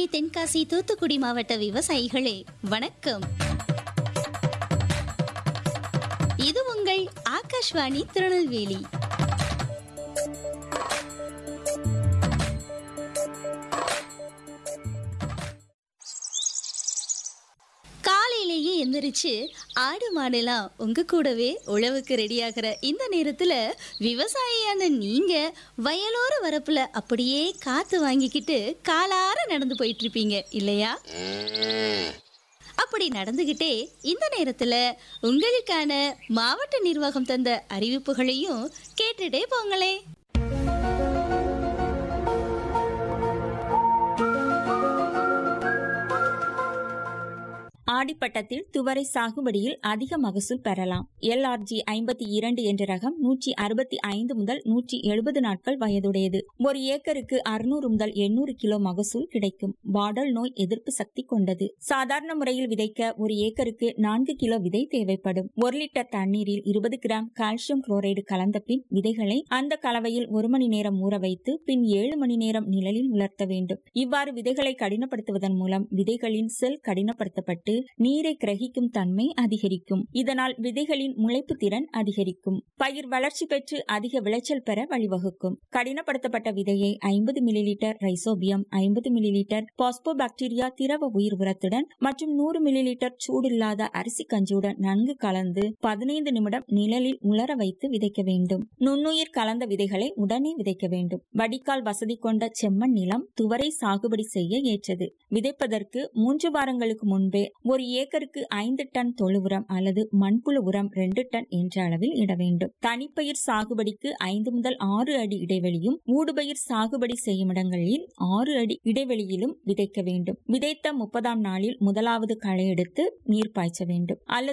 தென்காசி தூத்துக்குடி மாவட்ட விவசாயிகளே வணக்கம் இது உங்கள் ஆகாஷ்வாணி திருநெல்வேலி காலையிலேயே எந்திரிச்சு ஆடு மாடெல்லாம் உங்க கூடவே உழவுக்கு ரெடியாகிற இந்த நேரத்துல விவசாயியான நீங்க வயலோர வரப்புல அப்படியே காத்து வாங்கிக்கிட்டு காலார நடந்து போயிட்டு இருப்பீங்க இல்லையா அப்படி நடந்துகிட்டே இந்த நேரத்துல உங்களுக்கான மாவட்ட நிர்வாகம் தந்த அறிவிப்புகளையும் கேட்டுட்டே போங்களே ஆடிப்பட்டத்தில் துவரை சாகுபடியில் அதிக மகசூல் பெறலாம் எல்ஆர்ஜி ஐம்பத்தி இரண்டு என்ற ரகம் நூற்றி அறுபத்தி ஐந்து முதல் நூற்றி எழுபது நாட்கள் வயதுடையது ஒரு ஏக்கருக்கு அறுநூறு முதல் எண்ணூறு கிலோ மகசூல் கிடைக்கும் பாடல் நோய் எதிர்ப்பு சக்தி கொண்டது சாதாரண முறையில் விதைக்க ஒரு ஏக்கருக்கு நான்கு கிலோ விதை தேவைப்படும் ஒரு லிட்டர் தண்ணீரில் இருபது கிராம் கால்சியம் குளோரைடு கலந்த பின் விதைகளை அந்த கலவையில் ஒரு மணி நேரம் ஊற வைத்து பின் ஏழு மணி நேரம் நிழலில் உலர்த்த வேண்டும் இவ்வாறு விதைகளை கடினப்படுத்துவதன் மூலம் விதைகளின் செல் கடினப்படுத்தப்பட்டு நீரை கிரகிக்கும் தன்மை அதிகரிக்கும் இதனால் விதைகளின் முளைப்பு திறன் அதிகரிக்கும் பயிர் வளர்ச்சி பெற்று அதிக விளைச்சல் பெற வழிவகுக்கும் கடினப்படுத்தப்பட்ட விதையை ஐம்பது மில்லிலிட்டர் ரைசோபியம் ஐம்பது மில்லிலிட்டர் பாஸ்போபாக்டீரியா திரவ உயிர் உரத்துடன் மற்றும் நூறு மில்லிலிட்டர் சூடில்லாத அரிசி கஞ்சியுடன் நன்கு கலந்து பதினைந்து நிமிடம் நிழலில் உலர வைத்து விதைக்க வேண்டும் நுண்ணுயிர் கலந்த விதைகளை உடனே விதைக்க வேண்டும் வடிகால் வசதி கொண்ட செம்மண் நிலம் துவரை சாகுபடி செய்ய ஏற்றது விதைப்பதற்கு மூன்று வாரங்களுக்கு முன்பே ஒரு ஏக்கருக்கு ஐந்து டன் தொழு உரம் அல்லது மண்புழு உரம் ரெண்டு டன் என்ற அளவில் இட வேண்டும் தனிப்பயிர் சாகுபடிக்கு ஐந்து முதல் ஆறு அடி இடைவெளியும் ஊடுபயிர் சாகுபடி செய்யும் இடங்களில் ஆறு அடி இடைவெளியிலும் விதைக்க வேண்டும் விதைத்த முப்பதாம் நாளில் முதலாவது களை எடுத்து நீர் பாய்ச்ச வேண்டும் அல்லது